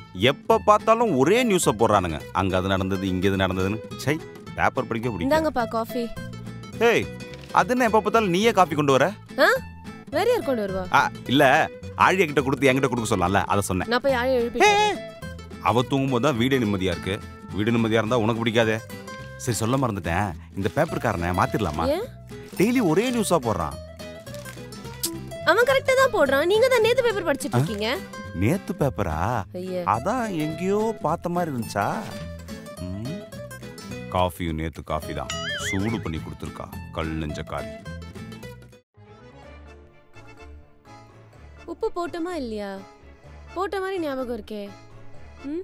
எப்ப பார்த்தாலும் ஒரே நியூஸை போடுறானுங்க அங்க அது நடந்தது இங்க இது நடந்ததுன்னு சை பேப்பர் படிக்க பிடிக்கும் இந்தாங்கப்பா காஃபி ஏய் அது என்ன எப்ப பார்த்தாலும் நீயே காப்பி கொண்டு வர வேற யார் கொண்டு வருவா ஆ, இல்ல ஆழியா கிட்ட கொடுத்து என்கிட்ட கொடுக்க சொல்லலாம்ல அதை சொன்னேன் நான் போய் யாரையும் எழுப்பி அவ தூங்கும்போது தான் வீடு நிம்மதியா இருக்கு வீடு நிம்மதியா இருந்தா உனக்கு பிடிக்காதே சரி சொல்ல மறந்துட்டேன் இந்த பேப்பர்காரனை மாத்திரலாமா ஏன்? டெய்லி ஒரே நியூஸா போடுறான் அவன் கரெக்டா தான் போடுறான் நீங்க தான் நேத்து பேப்பர் படிச்சிட்டு இருக்கீங்க நேத்து பேப்பரா ஐயா அதான் எங்கேயோ பார்த்த மாதிரி இருந்துச்சா ம், காஃபியும் நேத்து காஃபி தான் சூடு பண்ணி கொடுத்துருக்கா கல் நெஞ்ச காரி உப்பு போட்டோமா இல்லையா போட்ட மாதிரி ஞாபகம் இருக்கே ம்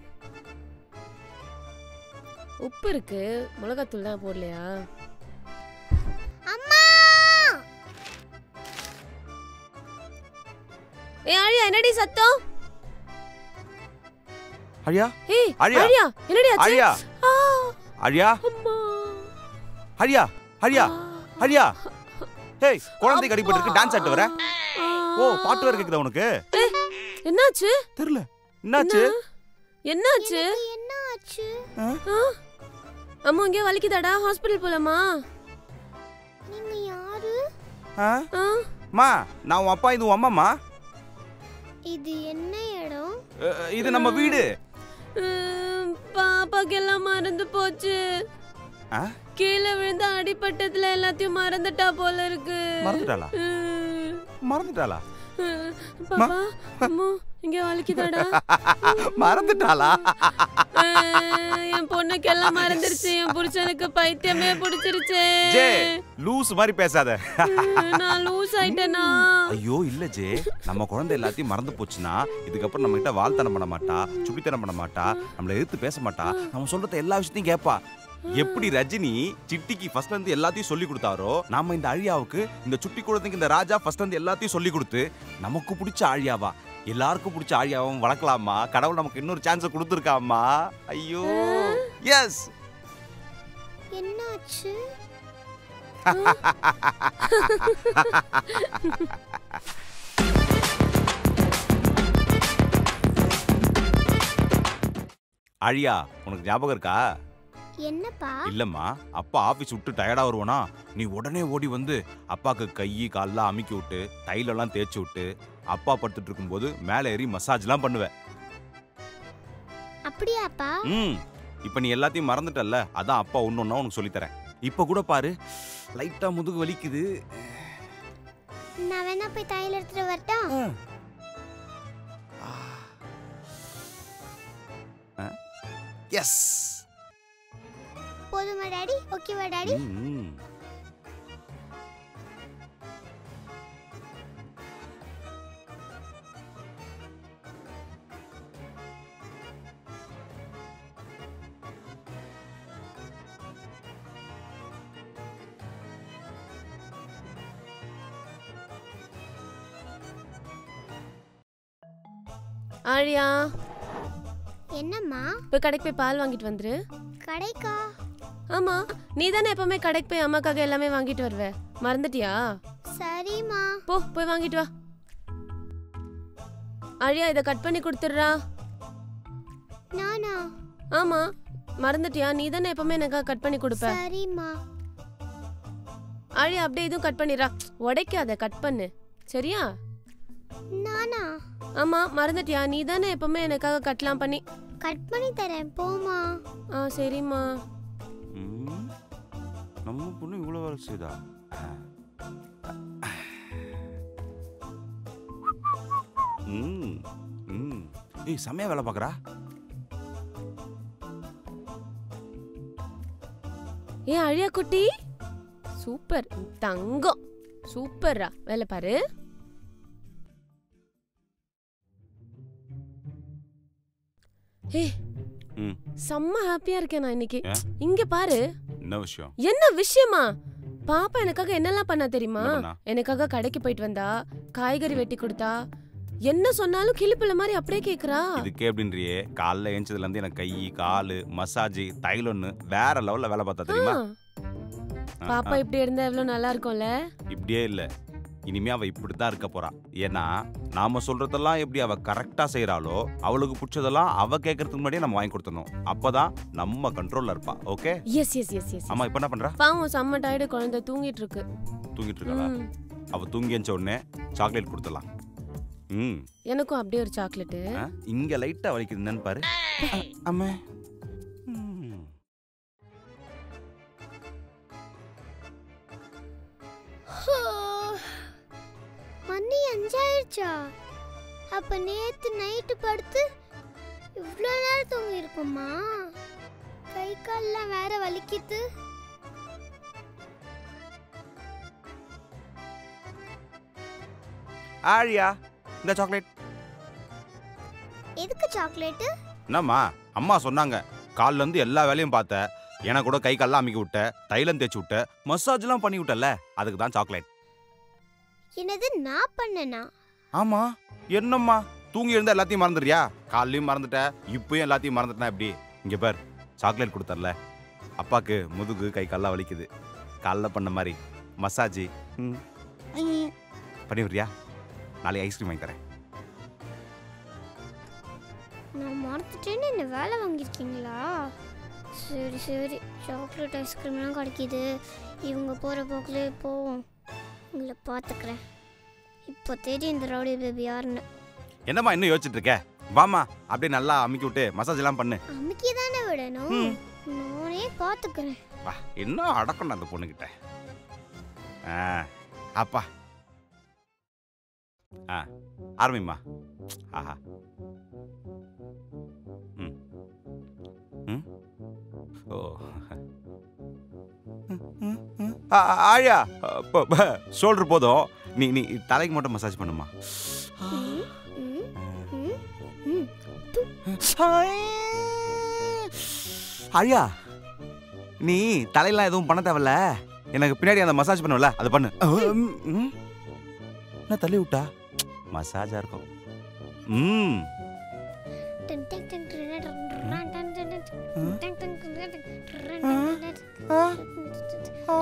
உப்பு இருக்கு மிளகாத்தூள் தான் போடலையா அம்மா ஏ ஆழியா என்னடி சத்தம் அழியா ஏய் ஆழியா. ஆழியா என்னடி ஆச்சு அழியா ஆ, அழியா அம்மா அழியா அழியா ஆ, அழியா ஹேய் குழந்தை கடிப்பட்டு டான்ஸ் ஆட்டு வர ஆ. ஓ பாட்டு வேற கேக்குதா உனக்கு என்னாச்சு தெரியல என்னாச்சு என்னாச்சு எனக்கு என்ன ஆச்சு ஆ? அம்மா இங்கே வலிக்குதாடா ஹாஸ்பிட்டல் போலாமா நீங்க யாரு ஆ? ஆ? மா நான் உன் அப்பா இது உன் அம்மாமா இது என்ன இடம் அஹ், இது நம்ம வீடு ம், பாப்பாக்கு எல்லாம் மறந்து போச்சு ஆ? கீழே விழுந்து அடிபட்டதுல எல்லாத்தையும் மறந்துட்டா போல இருக்கு மறந்துட்டாளா ம், மறந்துட்டாளா ம், பாப்பா அம்மா இங்க வலிக்குதாடா மறந்துட்டாளா அஹ், என் பொண்ணுக்கு எல்லாம் மறந்துருச்சு என் புருஷனுக்கு பைத்தியமே பிடிச்சிருச்சு ஜே லூஸ் மாதிரி பேசாத அஹ், நான் லூஸ் ஆயிட்டேனா ஐயோ இல்ல ஜே நம்ம குழந்தை எல்லாத்தையும் மறந்து போச்சுன்னா இதுக்கப்புறம் நம்ம கிட்ட வாழ்த்தனம் பண்ண மாட்டா சுட்டித்தனம் பண்ண மாட்டா நம்மள எதிர்த்து பேச மாட்டா நம்ம சொல்றத எல்லா விஷயத்தையும் கேட்பா எப்படி ரஜினி சிட்டிக்கு ஃபர்ஸ்ட் வந்து எல்லாத்தையும் சொல்லி கொடுத்தாரோ நாம இந்த அழியாவுக்கு இந்த சுட்டி குழந்தைக்கு இந்த ராஜா ஃபர்ஸ்ட் வந்து எல்லாத்தையும் சொல்லி கொடுத்து நமக்கு பிடிச்ச ஆழியாவா எல்லாருக்கும் பிடிச்ச ஆழியாவும் வளர்க்கலாமா கடவுள் நமக்கு இன்னொரு சான்ஸ் கொடுத்துருக்காமா ஐயோ எஸ் என்னாச்சு அழியா உனக்கு ஞாபகம் இருக்கா என்னப்பா இல்லம்மா அப்பா ஆபீஸ் விட்டு டயர்டா வருவானா நீ உடனே ஓடி வந்து அப்பாக்கு கை கால்லாம் அமுக்கி விட்டு தைலெல்லாம் தேய்ச்சி விட்டு அப்பா படுத்துட்டு இருக்கும்போது மேலே ஏறி மசாஜ்லாம் பண்ணுவ அப்படியாப்பா ம் இப்போ நீ எல்லாத்தையும் மறந்துட்டல்ல அதான் அப்பா ஒன்று ஒன்றா உனக்கு சொல்லித்தரேன் இப்போ கூட பாரு லைட்டா முதுகு வலிக்குது நான் வேணா போய் தையல் எடுத்துட்டு வரட்டா எஸ் போதுமா டாடி ஓகேவா டாடி ஆழியா என்னம்மா போய் கடைக்கு போய் பால் வாங்கிட்டு வந்துரு கடைக்கா ஆமா நீ தானே எப்பவுமே கடைக்கு போய் அம்மாக்காக எல்லாமே வாங்கிட்டு வருவ மறந்துட்டியா சரிம்மா போ போய் வாங்கிட்டு வா ஆழியா இதை கட் பண்ணி கொடுத்துடுறா நானா ஆமா மறந்துட்டியா நீ தானே எப்பவுமே எனக்காக கட் பண்ணி கொடுப்ப சரிம்மா ஆழியா அப்படியே இதுவும் கட் பண்ணிடுறா உடைக்காத கட் பண்ணு சரியா நானா ஆமா மறந்துட்டியா நீ தானே எப்பவுமே எனக்காக கட்லாம் பண்ணி கட் பண்ணி தரேன் போமா ஆ சரிம்மா ம், நம்ம பொண்ணு இவ்வளோ வேலை செய்தா ம் ம் ஏய் செம்மையா வேலை பார்க்குறா ஏ அழியா குட்டி சூப்பர் தங்கம் சூப்பர்ரா வேலை பாரு ஏ ம் செம்ம ஹாப்பியா இருக்கேன் நான் இன்னைக்கு ஏன்? இங்க பாரு என்ன விஷயம் என்ன விஷயமா பாப்பா எனக்காக என்னெல்லாம் பண்ணா தெரியுமா என்ன பண்ணா? எனக்காக கடைக்கு போயிட்டு வந்தா காய்கறி வெட்டி கொடுத்தா என்ன சொன்னாலும் கிளிப்புல மாதிரி அப்படியே கேக்குறா இதுக்கே அப்படின்றியே காலைல ஏஞ்சதுல இருந்து எனக்கு கை காலு மசாஜ் தைலொன்னு வேற லெவல்ல வேலை பார்த்தா தெரியுமா ஆ. பாப்பா இப்படி இருந்தா எவ்வளவு நல்லா இருக்கும்ல இப்படியே இல்ல இனிமே அவ இப்படித்தான் இருக்க போறா ஏன்னா நாம சொல்றதெல்லாம் எப்படி அவ கரெக்டா செய்றாளோ அவளுக்கு பிடிச்சதெல்லாம் அவ கேட்கறதுக்கு முன்னாடியே நம்ம வாங்கி கொடுத்துடணும் அப்பதான் நம்ம கண்ட்ரோல்ல இருப்பா okay yes yes yes yes அம்மா இப்ப என்ன பண்றா பாவம் செம்ம டயர்டு குழந்தை தூங்கிட்டு இருக்கு தூங்கிட்டு இருக்காளா ம். அவ தூங்கி எஞ்ச உடனே சாக்லேட் கொடுத்துடலாம் ம் எனக்கும் அப்படியே ஒரு சாக்லேட்டு ஆ, இங்க லைட்டா வலிக்குது என்னன்னு பாரு அ, அம்மா ம். மணி அஞ்சாயிடுச்சா அப்ப நேத்து நைட்டு படுத்து இவ்வளோ நேரம் தூங்கி இருக்குமா கை கால்லாம் வேற வலிக்குது ஆழியா இந்த சாக்லேட் எதுக்கு சாக்லேட்டு என்னம்மா அம்மா சொன்னாங்க கால்ல இருந்து எல்லா வேலையும் பார்த்த எனக்கு கூட கை கால்லாம் அமுக்கி விட்ட தைலம் தேய்ச்சி விட்ட மசாஜ்லாம் பண்ணி விட்டல அதுக்கு தான் சாக்லேட் என்னது நான் பண்ணனா ஆமா என்னம்மா தூங்கி இருந்தா எல்லாத்தையும் மறந்துடுறியா காலையும் மறந்துட்ட இப்பயும் எல்லாத்தையும் மறந்துட்டா எப்படி இங்க பார் சாக்லேட் கொடுத்தர்ல அப்பாக்கு முதுகு கை கால்லாம் வலிக்குது காலைல பண்ண மாதிரி மசாஜ் ம். பண்ணி விடுறியா நாளைக்கு ஐஸ்கிரீம் வாங்கி தரேன் நான் மறந்துட்டேன்னு என்ன வேலை வாங்கியிருக்கீங்களா சரி சரி சாக்லேட் ஐஸ்கிரீம்லாம் கிடைக்கிது இவங்க போகிற போக்கிலே போவோம் உங்களை பார்த்துக்கிறேன் இப்போ தெரியும் இந்த ரவுடி பேபி யாருன்னு என்னம்மா இன்னும் யோசிச்சுட்டு இருக்க வாமா அப்படியே நல்லா அமுக்கி விட்டு மசாஜ் எல்லாம் பண்ணு அமுக்கி தானே விடணும் ம். நானே பார்த்துக்கிறேன் வா இன்னும் அடக்கணும் அந்த பொண்ணுகிட்ட ஆ அப்பா ஆ ஆரம்பிம்மா ஆஹா ம் ம் ஓ ஆ, ஆ, ஆழியா ஷோல்டர் போதும் நீ நீ தலைக்கு மட்டும் மசாஜ் பண்ணுமா ம், ம், ம், ம். ஆழியா நீ தலையெல்லாம் எதுவும் பண்ண தேவையில்ல எனக்கு பின்னாடி அந்த மசாஜ் பண்ணுவல அதை பண்ணு ம், ம். என்ன தள்ளி விட்டா மசாஜா இருக்கும் ம் டன் டன் டன் டன் டன் டன் டன் டன் டன் ம். டன் டன் டன் டன் டன் ஆ. டன் டன் ஆ, ஆ.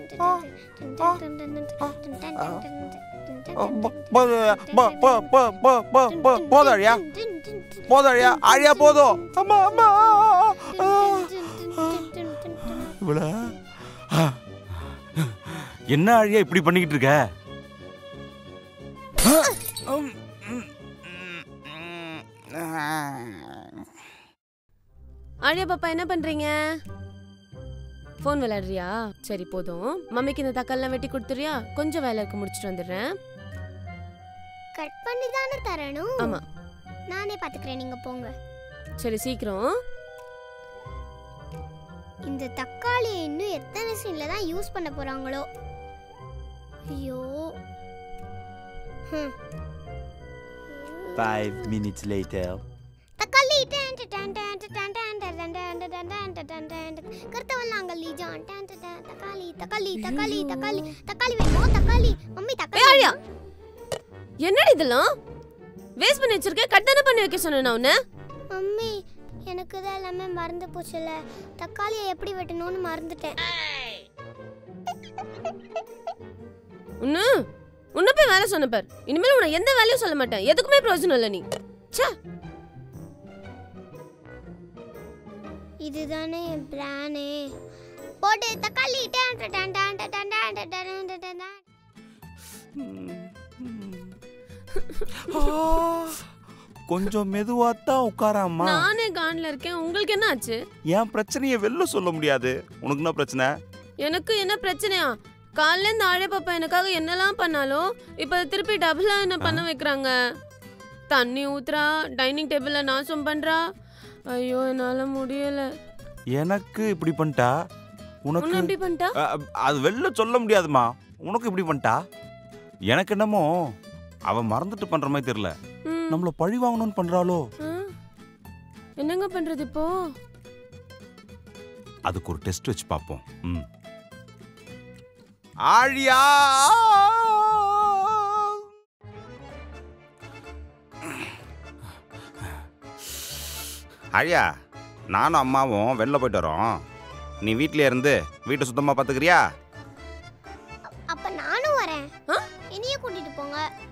போ- போ- போ- போ- போ- போ- போ- போ- போதும் அழியா போதும் அழியா அழியா போதும் அம்மா அம்மா ஆ. இவ்வளோ ஆ. என்ன அழியா இப்படி பண்ணிக்கிட்டு இருக்க ஆ. ம், ம், ம், ம். ஆ. ஆழியா பாப்பா என்ன பண்றீங்க ஃபோன் விளையாடுறியா சரி போதும் மம்மிக்கு இந்த தக்காளிலாம் வெட்டி கொடுத்துறியா கொஞ்சம் வேலை இருக்கு முடிச்சிட்டு வந்துடுறேன் கட் பண்ணி தானே தரணும் ஆமா. நானே பாத்துக்கிறேன் நீங்க போங்க சரி சீக்கிரம் இந்த தக்காளியை இன்னும் எத்தனை சீன்ல தான் யூஸ் பண்ண போறாங்களோ ஐயோ ஹம். Five minutes later. தக்காளி டன் டன் டன் டன் டன் டன் டன் டன் டன் டன் டன் டன் டன் டன் டன். கருத்தவல்லாங்கல்லி ஜான் டன் டன் டன். தக்காளி தக்காளி தக்காளி தக்காளி தக்காளி வேணுமா தக்காளி மம்மி ஏய் தக்காளி ஆழியா என்னடி இதெல்லாம் வேஸ்ட் பண்ணி வச்சிருக்கேன் கட் தானே பண்ணி வைக்க சொன்னேன் நான் உன்னை மம்மி எனக்கு தான் எல்லாமே மறந்து போச்சுல தக்காளியை எப்படி வெட்டணும்னு மறந்துட்டேன் உன்னு உன்ன போய் வேலை சொன்ன பார் இனிமேல் உன்னை எந்த வேலையும் சொல்ல மாட்டேன் எதுக்குமே பிரயோஜனம் இல்லை நீ ச்சே இதுதானே என் பிளானே போட்டு தக்காளி டன் டன் டன் டன் டன் டன் டன் டன் டன் டன் டன். கொஞ்சம் மெதுவாத்தான் உட்காராமா நானே கான்ல இருக்கேன் உங்களுக்கு என்ன ஆச்சு என் பிரச்சனையை வெளில சொல்ல முடியாது உனக்கு என்ன பிரச்சனை எனக்கு என்ன பிரச்சனையா காலைல இந்த ஆழை பாப்பா எனக்காக என்னெல்லாம் பண்ணாலும் இப்ப அதை திருப்பி டபுளா என்ன பண்ண வைக்கிறாங்க தண்ணி ஊத்துறா டைனிங் டேபிள்ல நாசம் பண்றா ஐயோ என்னால முடியல எனக்கு இப்படி பண்ணிட்டா உன்ன உனக்கு எப்படி பண்ணிட்டா அ, அ, அது வெளில சொல்ல முடியாதுமா உனக்கு இப்படி பண்ணிட்டா எனக்கு என்னமோ அவ மறந்துட்டு பண்ற மாதிரி தெரியல ம், நம்மள பழி வாங்கணும்னு பண்றாளோ ஆ. என்னங்க பண்றது இப்போ அதுக்கு ஒரு டெஸ்ட் வச்சு பார்ப்போம் ம் ஆழியா ஆழியா நானும் அம்மாவும் வெளில போயிட்டு வரோம் நீ வீட்டிலே இருந்து வீட்டை சுத்தமாக பார்த்துக்கிறியா அப்ப நானும் வரேன் ஆ? என்னைய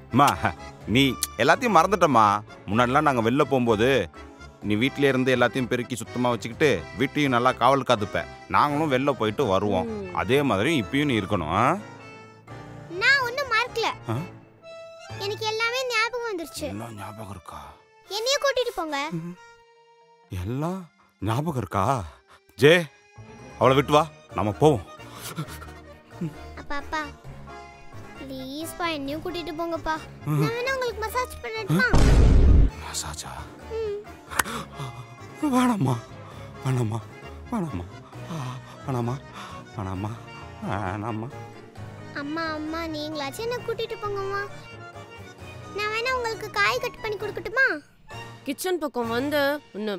அம்மா நீ எல்லாத்தையும் மறந்துட்டம்மா முன்னாடிலாம் நாங்கள் வெளில போகும்போது நீ வீட்டிலே இருந்து எல்லாத்தையும் பெருக்கி சுத்தமாக வச்சுக்கிட்டு வீட்டையும் நல்லா காவல் காத்துப்ப நாங்களும் வெளில போயிட்டு வருவோம் ம். அதே மாதிரி இப்பயும் நீ இருக்கணும் ஆ? நான் ஒன்றும் மறக்கல ஆ? எனக்கு எல்லாமே ஞாபகம் வந்துருச்சு எல்லாம் ஞாபகம் இருக்கா என்னையே கூட்டிட்டு போங்க எல்லாம் ஞாபகம் இருக்கா ஜே அவளை விட்டு வா நம்ம போவோம் அப்பா அப்பா ப்ளீஸ்ப்பா என்னையும் கூட்டிட்டு போங்கப்பா நான் வேணா உங்களுக்கு மசாஜ் பண்ணட்டுமா மசாஜா ம். வேணாம்மா வேணாம்மா வேணாம்மா ஆ, வேணாம்மா வேணாம்மா வேணாம்மா அம்மா அம்மா நீங்களாச்சும் என்ன கூட்டிட்டு போங்கம்மா நான் வேணா உங்களுக்கு காய் கட் பண்ணி கொடுக்கட்டுமா கிச்சன் பக்கம் வந்து உன்னை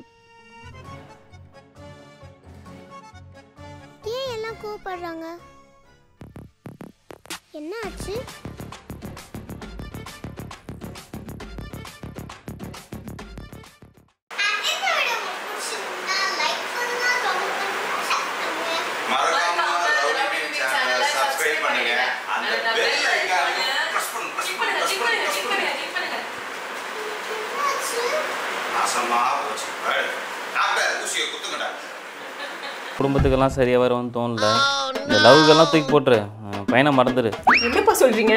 ஏன் எல்லாம் கோவப்படுறாங்க என்ன ஆச்சு குடும்பத்துக்கெல்லாம் சரியாக வரும்னு தோணல இந்த லவ்க்கெல்லாம் தூக்கி போட்டுரு அஹ் பையனை மறந்துடு என்னப்பா சொல்றீங்க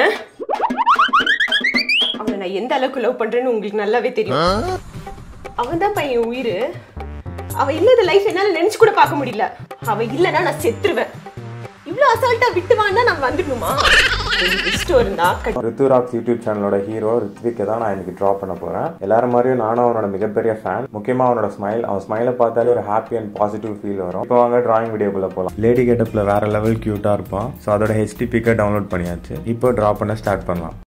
அவனை நான் எந்த அளவுக்கு லவ் பண்றேன்னு உங்களுக்கு நல்லாவே தெரியும் அவன் தான் பையன் உயிர் அவ இல்லாத லைஃப் என்னால நினைச்சு கூட பார்க்க முடியல அவ இல்லைன்னா நான் செத்துருவேன் இவ்வளவு அசால்ட்டா விட்டுவான்னா நான் வந்துடணுமா எனக்கு இஷ்டம் இருந்தா கட்- ரித்துராக்ஸ் யூடியூப் சேனலோட ஹீரோ ரித்விக்கை தான் நான் இன்னைக்கு ட்ரா பண்ண போறேன் எல்லாரும் மாதிரியும் நானும் அவனோட மிகப்பெரிய ஃபேன் முக்கியமா அவனோட ஸ்மைல் அவன் ஸ்மைலை பார்த்தாலே ஒரு ஹாப்பி அண்ட் பாசிட்டிவ் ஃபீல் வரும் இப்போ வாங்க டிராயிங் வீடியோக்குள்ள போகலாம் லேடி கெட்டப்ல வேற லெவல் கியூட்டா இருப்பான் ஸோ அதோட ஹெச்டி பிக்கை டவுன்லோட் பண்ணியாச்சு இப்போ ட்ரா பண்ண ஸ்டார்ட் பண்ணலாம்